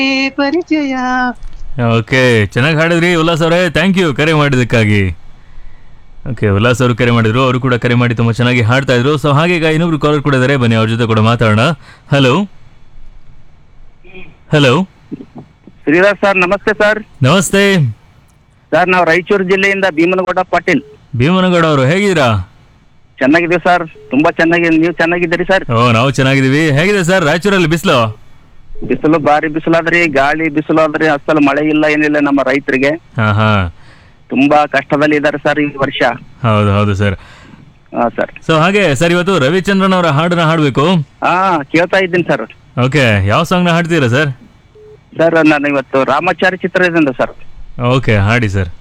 ಪರಿಚಯ ಓಕೆ ಚೆನ್ನಾಗಿ ಹಾಡಿದ್ರಿ ಉಲ್ಲಾಸ್ ಅವರೇ ಥ್ಯಾಂಕ್ ಯು ಕರೆ ಮಾಡಿದ್ದಕ್ಕಾಗಿ ಓಕೆ ಉಲ್ಲಾಸ್ ಅವರು ಕರೆ ಮಾಡಿದ್ರು ಅವರು ಕೂಡ ಕರೆ ಮಾಡಿ ತುಂಬ ಚೆನ್ನಾಗಿ ಹಾಡ್ತಾ ಇದ್ರು ಸೊ ಹಾಗೆ ಈಗ ಇನ್ನೊಬ್ರು ಕಾಲರ್ ಕೂಡ ಇದ್ದಾರೆ ಬನ್ನಿ ಅವ್ರ ಜೊತೆ ಕೂಡ ಮಾತಾಡೋಣ ಹಲೋ ಹಲೋ ಶ್ರೀರಾಜ್ ಸರ್ ನಮಸ್ತೆ ಸರ್ ನಮಸ್ತೆ ಸರ್ ನಾವು ರಾಯಚೂರು ಜಿಲ್ಲೆಯಿಂದ ಭೀಮನಗೌಡ ಪಾಟೀಲ್ ಭೀಮನಗೌಡ ಅವರು ಹೇಗಿದ್ದೀರಾ ಚೆನ್ನಾಗಿದ್ದೀವಿ ಸರ್ ತುಂಬಾ ಚೆನ್ನಾಗಿ ನೀವು ಚೆನ್ನಾಗಿದ್ದೀರಿ ಸರ್ ಓ ನಾವು ಚೆನ್ನಾಗಿದ್ದೀವಿ ಹೇಗಿದೆ ಸರ್ ರಾಯಚೂರಲ್ಲಿ ಬಿಸಿಲು ಬಿಸಿಲು ಭಾರಿ ಬಿಸಿಲಾದ್ರಿ ಗಾಳಿ ಬಿಸಿಲು ಆದ್ರಿ ಅಸಲು ಮಳೆ ಇಲ್ಲ ಏನಿಲ್ಲ ನಮ್ಮ ರೈತರಿಗೆ ಹಾಂ ಹಾಂ ತುಂಬಾ ಕಷ್ಟದಲ್ಲಿ ಇದ್ದಾರೆ ಸರ್ ಈ ವರ್ಷ ಹೌದು ಹೌದು ಸರ್ ಹಾ ಸರ್ ಸೊ ಹಾಗೆ ಸರ್ ಇವತ್ತು ರವಿಚಂದ್ರನ್ ಅವರ ಹಾಡನ್ನ ಹಾಡಬೇಕು ಹಾ ಕೇಳ್ತಾ ಇದ್ದೀನಿ ಸರ್ ಓಕೆ ಯಾವ ಸಾಂಗ್ನ ಹಾಡ್ತೀರಾ ಸರ್ ಸರ್ ನಾನು ಇವತ್ತು ರಾಮಾಚಾರಿ ಚಿತ್ರದಿಂದ ಸರ್ ಓಕೆ ಹಾಡಿ ಸರ್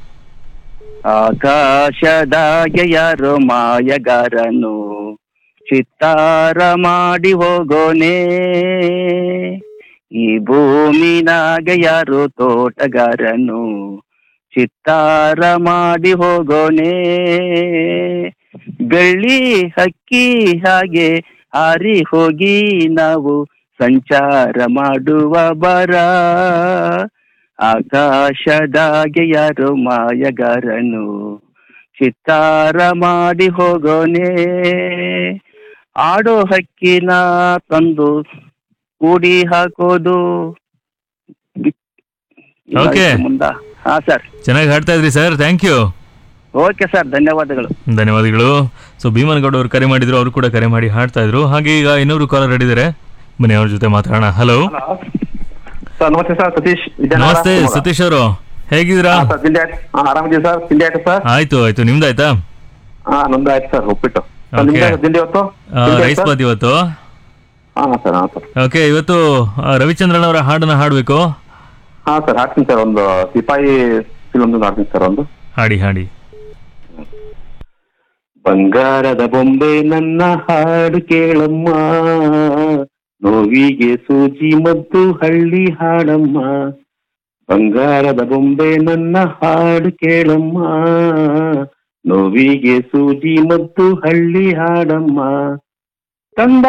ಆಕಾಶದಾಗೆ ಯಾರೋ ಮಾಯಗಾರನು ಚಿತ್ತಾರ ಮಾಡಿ ಹೋಗೋನೆ ಈ ಭೂಮಿನಾಗ ಯಾರೋ ತೋಟಗಾರನು ಚಿತ್ತಾರ ಮಾಡಿ ಹೋಗೋನೆ ಬೆಳ್ಳಿ ಹಕ್ಕಿ ಹಾಗೆ ಹಾರಿ ಹೋಗಿ ನಾವು ಸಂಚಾರ ಮಾಡುವ ಬರ ಆಕಾಶದಾಗೆ ಯಾರೋ ಮಾಯಗಾರನು ಚಿತ್ತಾರ ಮಾಡಿ ಹೋಗೋನೆ ಆಡೋ ಹಕ್ಕಿನ ತಂದು ಕೂಡಿ ಹಾಕೋದು ಬಿ- Okay. ಮುಂದ ಹಾ ಸರ್ ಚೆನ್ನಾಗಿ ಹಾಡ್ತಾ ಇದ್ರಿ sir thank you okay sir ಧನ್ಯವಾದಗಳು ಧನ್ಯವಾದಗಳು ಸೊ ಭೀಮನಗೌಡ ಅವರು ಕರೆ ಮಾಡಿದ್ರು ಅವರು ಕೂಡ ಕರೆ ಮಾಡಿ ಹಾಡ್ತಾ ಇದ್ರು ಹಾಗೆ ಈಗ ಇನ್ನೊಬ್ರು ಕಾಲರ್ ಹಿಡಿದರೆ ಬನ್ನಿ ಅವ್ರ ಜೊತೆ ಮಾತಾಡೋಣ ಹಲೋ ಸರ್ ನಮಸ್ತೆ ಸರ್ ಸತೀಶ್ ವಿಜಯನಗರ. ನಮಸ್ತೆ ಸತೀಶ್ ಅವರು ಹೇಗಿದ್ದೀರಾ ಹಾ, ಸರ್ ತಿಂಡಿ ಆಯ್ತು ಹಾ, ಆರಾಮಿದ್ದೀವಿ ಸರ್ ತಿಂಡಿ ಆಯ್ತು ಸರ್ ಆಯ್ತು ಆಯ್ತು ನಿಮ್ದಾಯ್ತಾ ಹಾ ನಮ್ದು ಆಯ್ತು ಸರ್ ಉಪ್ಪಿಟ್ಟು ಸರ್, Okay. ನಿಮ್ದು ಆಯ್ತಾ ತಿಂಡಿ ಇವತ್ತು ಆ, ತಿಂಡಿ ರೈಸ್ ಆಯ್ತಾ? ಬಾತ್ ಇವತ್ತು ಹಾ ಸರ್ ಹಾ ಸರ್ ಓಕೆ ಇವತ್ತು ಆ, ರವಿಚಂದ್ರನ್ ಅವರ ಹಾಡನ್ನ ಹಾಡಬೇಕು ಹಾ ಸರ್ ಹಾಕ್ತೀನಿ ಸರ್ ಒಂದು ಸಿಪಾಯಿ ಫಿಲ್ಮ್ ಹಾಕ್ತೀನಿ ಸರ್ ಒಂದು ಹಾಡಿ ಹಾಡಿ ಬಂಗಾರದ ಬೊಂಬೆ ನನ್ನ ಹಾಡು ಕೇಳಮ್ಮ ನೋವಿಗೆ ಸೂಜಿ ಮತ್ತು ಹಳ್ಳಿ ಹಾಡಮ್ಮ ಬಂಗಾರದ ಬೊಂಬೆ ನನ್ನ ಹಾಡು ಕೇಳಮ್ಮ ನೋವಿಗೆ ಸೂಜಿ ಮತ್ತು ಹಳ್ಳಿ ಹಾಡಮ್ಮ ತಂದ